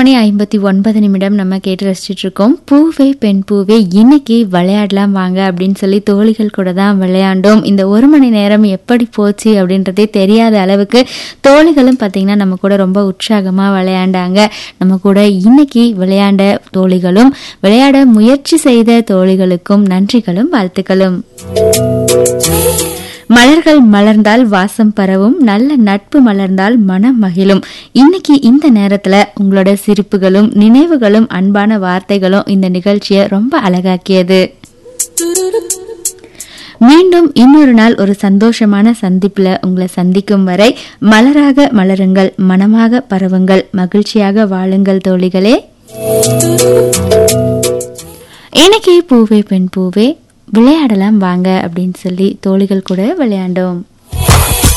மணி ஐம்பத்தி ஒன்பது நிமிடம் நம்ம கேட்டு ரசிச்சுட்டு இருக்கோம் பூவே பெண் பூவே இன்னைக்கு விளையாடலாம் வாங்க அப்படின்னு சொல்லி தோழிகள் கூட தான் விளையாண்டோம் இந்த ஒரு மணி நேரம் எப்படி போச்சு அப்படின்றதே தெரியாத அளவுக்கு தோழிகளும் பார்த்தீங்கன்னா நம்ம கூட ரொம்ப உற்சாகமாக விளையாண்டாங்க நம்ம கூட இன்னைக்கு விளையாண்ட தோழிகளும் விளையாட முயற்சி செய்த தோழிகளுக்கும் நன்றிகளும் வாழ்த்துக்களும் மலர்கள் மலர்ந்தால் வாசம் பரவும் நல்ல நட்பு மலர்ந்தால் மனம் மகிழும் இன்னைக்கு இந்த நேரத்துல உங்களோட சிரிப்புகளும் நினைவுகளும் அன்பான வார்த்தைகளும் இந்த நிகழ்ச்சியை ரொம்ப அழகாக்கியது மீண்டும் இன்னொரு நாள் ஒரு சந்தோஷமான சந்திப்புல உங்களை சந்திக்கும் வரை மலராக மலருங்கள் மனமாக பரவுங்கள் மகிழ்ச்சியாக வாழுங்கள் தோழிகளே இன்னைக்கு பூவே பெண் பூவே விளையாடலாம் வாங்க அப்படின்னு சொல்லி தோழிகள் கூட விளையாண்டோம்